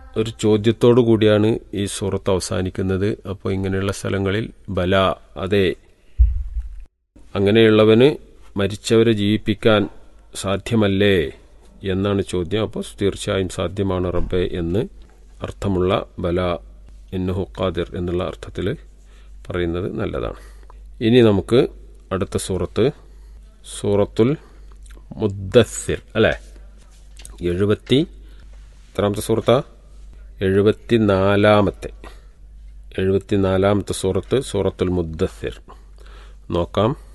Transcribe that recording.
ഒരു ചോദ്യത്തോടു കൂടിയാണ് ഈ സൂറത്ത് അവസാനിക്കുന്നത് അപ്പോൾ ഇങ്ങനെയുള്ള സ്ഥലങ്ങളിൽ ബല അതെ അങ്ങനെയുള്ളവന് മരിച്ചവരെ ജീവിപ്പിക്കാൻ സാധ്യമല്ലേ എന്നാണ് ചോദ്യം അപ്പോൾ തീർച്ചയായും സാധ്യമാണ് റബ്ബെ എന്ന് അർത്ഥമുള്ള ബല ഇന്നഹു ഖാദിർ എന്നുള്ള അർത്ഥത്തിൽ പറയുന്നത് നല്ലതാണ് ഇനി നമുക്ക് അടുത്ത സൂറത്ത് സൂറത്തുൽ മുദ്ദസ്സിർ അല്ലേ എഴുപത്തി എത്രാമത്തെ സൂറത്താ എഴുപത്തി നാലാമത്തെ എഴുപത്തി നാലാമത്തെ സൂറത്ത് സൂറത്തുൽ മുദ്ദസ്സിർ നോക്കാം